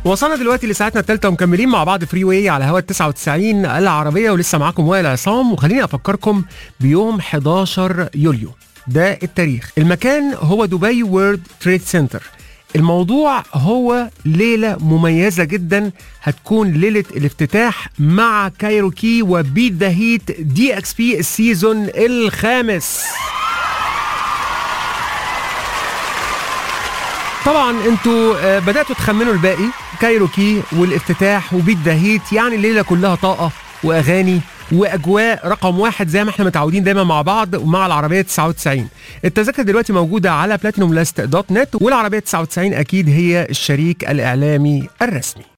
وصلنا دلوقتي لساعتنا الثالثه ومكملين مع بعض فري واي على هوا 99 العربيه ولسه معاكم وائل عصام وخليني افكركم بيوم 11 يوليو ده التاريخ المكان هو دبي وورد تريد سنتر الموضوع هو ليلة مميزة جدا هتكون ليلة الافتتاح مع كايروكي وبيت ذا هيت دي اكس بي السيزون الخامس طبعا انتوا آه، بداتوا تخمنوا الباقي كايروكي والافتتاح وبيت ذا هيت يعني الليله كلها طاقه واغاني واجواء رقم واحد زي ما احنا متعودين دايما مع بعض ومع العربيه 99 التذاكر دلوقتي موجوده على بلاتينوم لاست دوت نت والعربيه 99 اكيد هي الشريك الاعلامي الرسمي